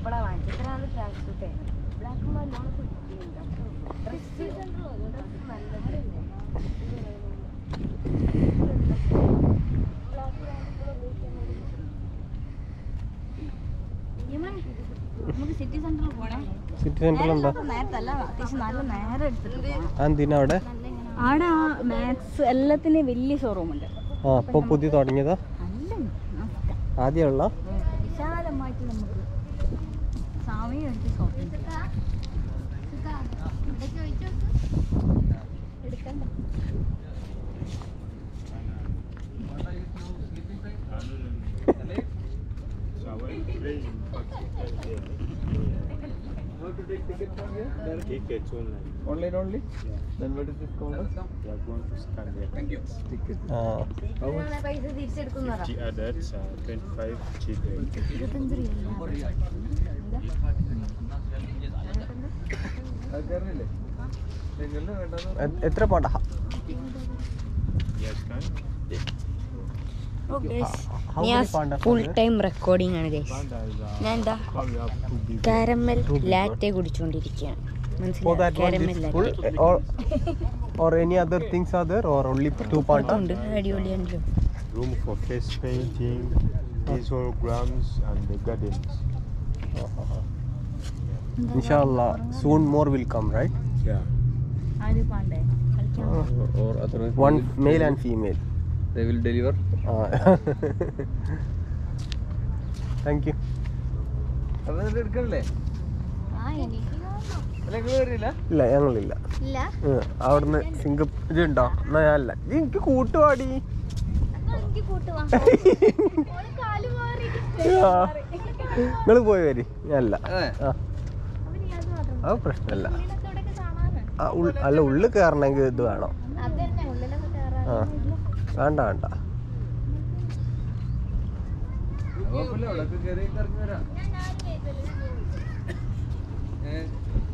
ഇപ്പഴാ വാങ്ങിച്ചത് ഇത്രയാണ് ട്രാക്ക് സൂട്ട് ബ്ലാക്ക് നല്ലോണം കുറ്റിയുണ്ട് ഡ്രസ് നല്ലതല്ലേ നമുക്ക് സിറ്റി സെന്ററിൽ പോണേ സിറ്റി സെന്ററിൽ എന്താ നേരത്തല്ല അത്യാവശ്യം നല്ല നേരം എടുത്തിട്ട് എന്തിനാ അവിടെ ആടെ മാത്സ് എല്ലാത്തിനും വലിയ ഷോറൂം ഉണ്ട് ആ ഇപ്പൊ പുതിയ തുടങ്ങിയതാ നല്ല ആദ്യമുള്ള വിശാലമായിട്ട് നമുക്ക് സമയം എടുത്ത് ഷോപ്പിംഗ് എടുക്കണ്ട Tickets online. Online only? Then what is this called? We are going to scan there. Thank you. Ticket. ആ നിങ്ങളെ പൈസ തിരിച്ചെടുക്കുന്നതാ 50 adults, uh, 25 children. ഇരുപത്തഞ്ച് രൂപ അത് കയറില്ലേ നിങ്ങളുടെ വേണ്ടത് എ- എത്ര പോണ്ട Yes, can. ഓ How many panda full are there? Time recording ആണ് ഗൈസ് Panda is uh, ഞാൻ എന്താ probably have to be caramel Two big latte കുടിച്ചുകൊണ്ടിരിക്കുകയാണ് For മനസ്സിലായോ that one caramel is full latte or or any other things are there or only two panda? ഉണ്ട് അടിപൊളിയാണല്ലോ room for face painting, isograms, and the gardens. Inshallah, soon more will come, right? Yeah. ആര് പാണ്ടേ കളിക്കാൻ or other One male and female. they will deliver Ah. Thank you. അതൊന്നും എടുക്കണില്ലേ ആ എനിക്ക് അല്ല നിങ്ങൾ വരില്ല ഇല്ല ഞങ്ങളില്ല ഇല്ല ഉം, അവിടുന്ന് സിംഗപ്പൂർ ഇതുണ്ടോ എന്നാ ഞാനല്ല ഇത് എനിക്ക് കൂട്ടുപാടി എനിക്ക് കൂട്ടുവാ നിങ്ങൾ പോയി വരി ഞാനല്ല അതെ ആ അത് പ്രശ്നമല്ല ആ, ഉൾ- അല്ല ഉള്ളിൽ കയറണമെങ്കിൽ ഇത് വേണം ആ വേണ്ട വേണ്ട കുഴപ്പമില്ല അവിടെയൊക്കെ കയറി ഇറങ്ങി വരാം ഏ